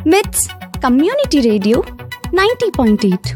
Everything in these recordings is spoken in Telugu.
మిట్స్ community radio ninety point eight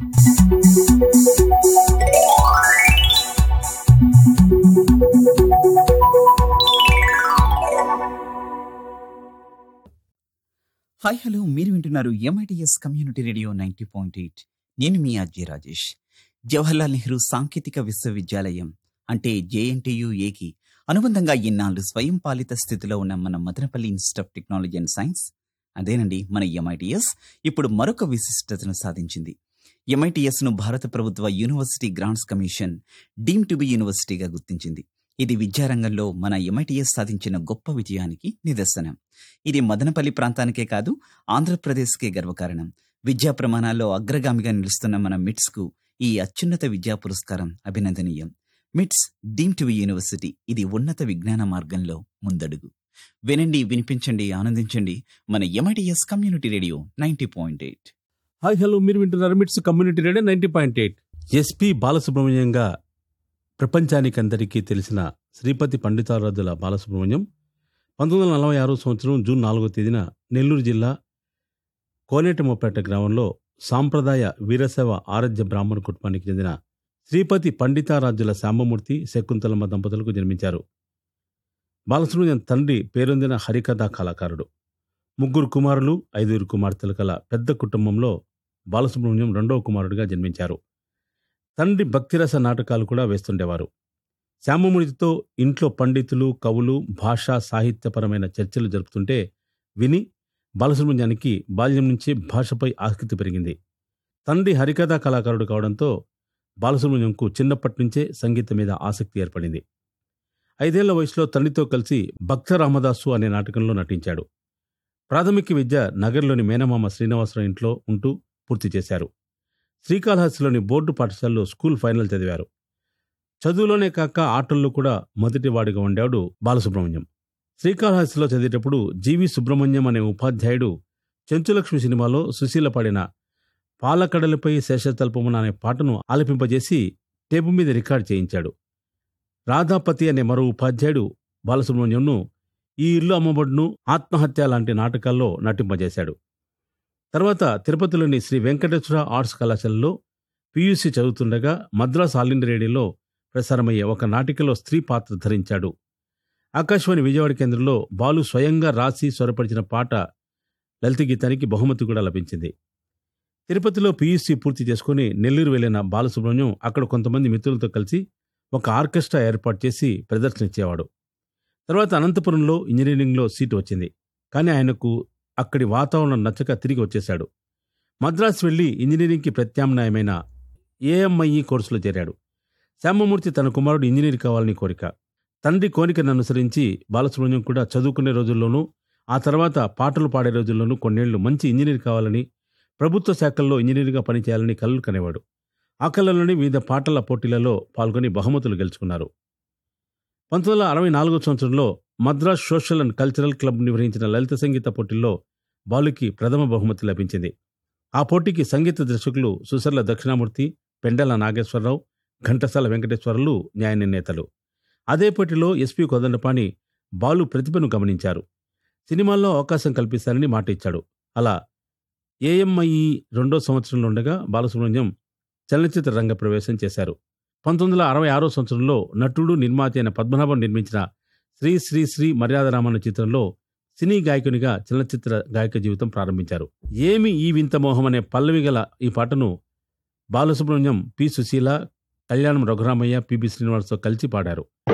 hi hello మీరు వింటున్నారు MITS community radio ninety point eight నేను మీ అజయ్ రాజేష్ జవహర్లాల్ నెహ్రూ సాంకేతిక విశ్వవిద్యాలయం అంటే జేఎన్టీయుఏకి అనుబంధంగా ఇన్నాళ్ళు స్వయం పాలిత స్థితిలో ఉన్న మన Madanapalle institute of technology and science అదేనండి మన ఎంఐటిఎస్ ఇప్పుడు మరొక విశిష్టతను సాధించింది ఎంఐటిఎస్ ను భారత ప్రభుత్వ university grants commission deem to be యూనివర్సిటీగా గుర్తించింది ఇది విద్యారంగంలో మన ఎంఐటిఎస్ సాధించిన గొప్ప విజయానికి నిదర్శనం ఇది మదనపల్లి ప్రాంతానికే కాదు ఆంధ్రప్రదేశ్కే గర్వకారణం విద్యా ప్రమాణాల్లో అగ్రగామిగా నిలుస్తున్న మన మిట్స్ కు ఈ అత్యున్నత విద్యా పురస్కారం అభినందనీయం మిట్స్ డీమ్ టు యూనివర్సిటీ ఇది ఉన్నత విజ్ఞాన మార్గంలో ముందడుగు వినండి వినిపించండి ఆనందించండి మన MITS community radio ninety point eight hi hello మీరు వింటున్నారు MITS community radio ninety point eight SP బాలసుబ్రహ్మణ్యంగా ప్రపంచానికి అందరికీ తెలిసిన శ్రీపతి పండితారాధుల బాలసుబ్రహ్మణ్యం పంతొమ్మిది వందల నలభై ఆరో సంవత్సరం జూన్ నాలుగో తేదీన నెల్లూరు జిల్లా కోనేటమోపేట గ్రామంలో సాంప్రదాయ వీరశైవ ఆరాధ్య బ్రాహ్మణ కుటుంబానికి చెందిన శ్రీపతి పండితారాధ్యుల శాంబమూర్తి శకుంతలమ్మ దంపతులకు జన్మించారు బాలసుబ్రహ్మణ్యం తండ్రి పేరొందిన హరికథా కళాకారుడు ముగ్గురు కుమారులు ఐదుగురు కుమార్తెలు కల పెద్ద కుటుంబంలో బాలసుబ్రహ్మణ్యం రెండవ కుమారుడిగా జన్మించారు తండ్రి భక్తిరస నాటకాలు కూడా వేస్తుండేవారు శ్యామమూర్తితో ఇంట్లో పండితులు కవులు భాషా సాహిత్యపరమైన చర్చలు జరుపుతుంటే విని బాలసుబ్రహ్మణ్యానికి బాల్యం నుంచే భాషపై ఆసక్తి పెరిగింది తండ్రి హరికథా కళాకారుడు కావడంతో బాలసుబ్రహ్మణ్యంకు చిన్నప్పటి నుంచే సంగీతం మీద ఆసక్తి ఏర్పడింది ఐదేళ్ల వయసులో తండ్రితో కలిసి భక్త రామదాసు అనే నాటకంలో నటించాడు ప్రాథమిక విద్య నగర్లోని మేనమామ శ్రీనివాసరావు ఇంట్లో ఉంటూ పూర్తి చేశారు శ్రీకాళహస్తిలోని బోర్డు పాఠశాలలో స్కూల్ ఫైనల్ చదివారు చదువులోనే కాక ఆటల్లో కూడా మొదటివాడిగా ఉండేవాడు బాలసుబ్రహ్మణ్యం శ్రీకాళహస్తిలో చదివేటప్పుడు జీవి సుబ్రహ్మణ్యం అనే ఉపాధ్యాయుడు చెంచులక్ష్మి సినిమాలో సుశీల పాడిన పాలకడలపై శేషతల్పమున అనే పాటను ఆలపింపజేసి టేపు మీద రికార్డ్ చేయించాడు రాధాపతి అనే మరో ఉపాధ్యాయుడు బాలసుబ్రహ్మణ్యంను ఈ ఇల్లు అమ్మబడును ఆత్మహత్య లాంటి నాటకాల్లో నటింపజేశాడు తర్వాత తిరుపతిలోని శ్రీ వెంకటేశ్వర ఆర్ట్స్ కళాశాలలో పియూసీ చదువుతుండగా మద్రాస్ ఆల్ ఇండియా రేడియోలో ప్రసారమయ్యే ఒక నాటికలో స్త్రీ పాత్ర ధరించాడు ఆకాశవాణి విజయవాడ కేంద్రంలో బాలు స్వయంగా రాసి స్వరపరిచిన పాట లలిత గీతానికి బహుమతి కూడా లభించింది తిరుపతిలో పియూసీ పూర్తి చేసుకుని నెల్లూరు వెళ్లిన బాలసుబ్రహ్మణ్యం అక్కడ కొంతమంది మిత్రులతో కలిసి ఒక ఆర్కెస్ట్రా ఏర్పాటు చేసి ప్రదర్శన ఇచ్చేవాడు తర్వాత అనంతపురంలో ఇంజనీరింగ్లో సీటు వచ్చింది కానీ ఆయనకు అక్కడి వాతావరణం నచ్చక తిరిగి వచ్చేశాడు మద్రాసు వెళ్లి ఇంజనీరింగ్కి ప్రత్యామ్నాయమైన ఏఎంఐఈ కోర్సులో చేరాడు శ్యామమూర్తి తన కుమారుడు ఇంజనీర్ కావాలని కోరిక తండ్రి కోరికను అనుసరించి బాలసుబ్రహ్మణ్యం కూడా చదువుకునే రోజుల్లోనూ ఆ తర్వాత పాటలు పాడే రోజుల్లోనూ కొన్నేళ్లు మంచి ఇంజనీర్ కావాలని ప్రభుత్వ శాఖల్లో ఇంజనీర్గా పనిచేయాలని కలలు కనేవాడు ఆ కళలోని వివిధ పాటల పోటీలలో పాల్గొని బహుమతులు గెలుచుకున్నారు పంతొమ్మిది వందల అరవై నాలుగో సంవత్సరంలో Madras social and cultural club నిర్వహించిన లలిత సంగీత పోటీల్లో బాలుకి ప్రథమ బహుమతి లభించింది ఆ పోటీకి సంగీత దర్శకులు సుసర్ల దక్షిణామూర్తి పెండల నాగేశ్వరరావు ఘంటసాల వెంకటేశ్వరులు న్యాయ నిర్ణేతలు అదే పోటీలో ఎస్పి కొదండపాణి బాలు ప్రతిభను గమనించారు సినిమాల్లో అవకాశం కల్పిస్తారని మాట ఇచ్చాడు అలా ఏఎంఐఈ రెండో సంవత్సరంలో ఉండగా బాలసుబ్రహ్మణ్యం చలనచిత్ర రంగ ప్రవేశం చేశారు పంతొమ్మిది వందల అరవై ఆరో సంవత్సరంలో నటుడు నిర్మాత అయిన పద్మనాభం నిర్మించిన శ్రీ శ్రీ శ్రీ మర్యాదరామన్న చిత్రంలో సినీ గాయకునిగా చలనచిత్ర గాయక జీవితం ప్రారంభించారు ఏమి ఈ వింత మోహం అనే పల్లవి గల ఈ పాటను బాలసుబ్రహ్మణ్యం పి సుశీల కళ్యాణం రఘురామయ్య పిబి శ్రీనివాస్తో కలిసి పాడారు